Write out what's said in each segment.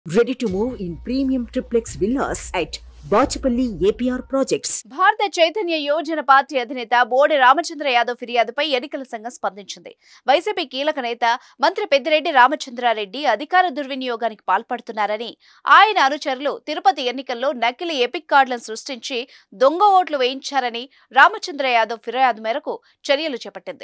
Ready to move in premium triplex villas at Bachapalli APR Projects. భారత Chaitanya Yojana party అధినేత బోడి రామచంద్ర యాదవ్ ఫిర్యాదుపై ఎన్నికల సంఘం స్పందించింది వైసీపీ కీలక నేత మంత్రి పెద్దిరెడ్డి రామచంద్రారెడ్డి అధికార దుర్వినియోగానికి పాల్పడుతున్నారని ఆయన అనుచరులు తిరుపతి ఎన్నికల్లో నకిలీ ఎపిక్ కార్డులను సృష్టించి దొంగ ఓట్లు వేయించారని రామచంద్ర యాదవ్ ఫిర్యాదు మేరకు చర్యలు చేపట్టింది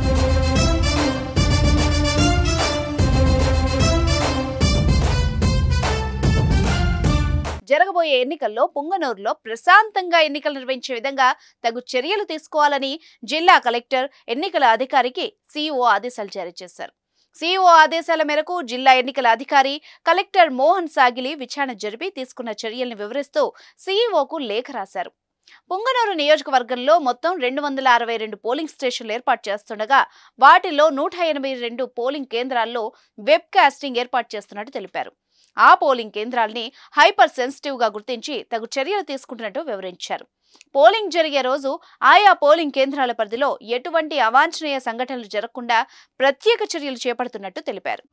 జరగబోయే ఎన్నికల్లో పుంగనూరులో ప్రశాంతంగా ఎన్నికలు నిర్వహించే విధంగా తగు చర్యలు తీసుకోవాలని జిల్లా కలెక్టర్ ఎన్నికల అధికారికి సీఈఓ ఆదేశాలు జారీ చేశారు సీఈఓ ఆదేశాల మేరకు జిల్లా ఎన్నికల అధికారి కలెక్టర్ మోహన్ సాగిలి విచారణ జరిపి తీసుకున్న చర్యల్ని వివరిస్తూ సీఈఓకు లేఖ రాశారు పుంగనూరు నియోజకవర్గంలో మొత్తం రెండు వందల అరవై రెండు పోలింగ్ స్టేషన్లు ఏర్పాటు చేస్తుండగా వాటిలో నూట ఎనభై రెండు పోలింగ్ కేంద్రాల్లో వెబ్ కాస్టింగ్ ఏర్పాటు చేస్తున్నట్టు తెలిపారు ఆ పోలింగ్ కేంద్రాల్ని హైపర్ సెన్సిటివ్ గా గుర్తించి తగు చర్యలు తీసుకుంటున్నట్టు వివరించారు పోలింగ్ జరిగే రోజు ఆయా పోలింగ్ కేంద్రాల పరిధిలో ఎటువంటి అవాంఛనీయ సంఘటనలు జరగకుండా ప్రత్యేక చర్యలు చేపడుతున్నట్టు తెలిపారు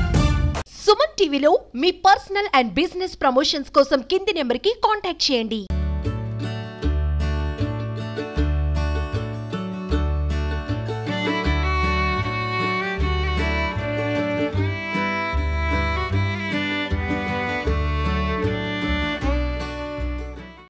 సుమన్ టీవీలో మీ పర్సనల్ అండ్ బిజినెస్ ప్రమోషన్స్ కోసం కింది నెంబర్కి కాంటాక్ట్ చేయండి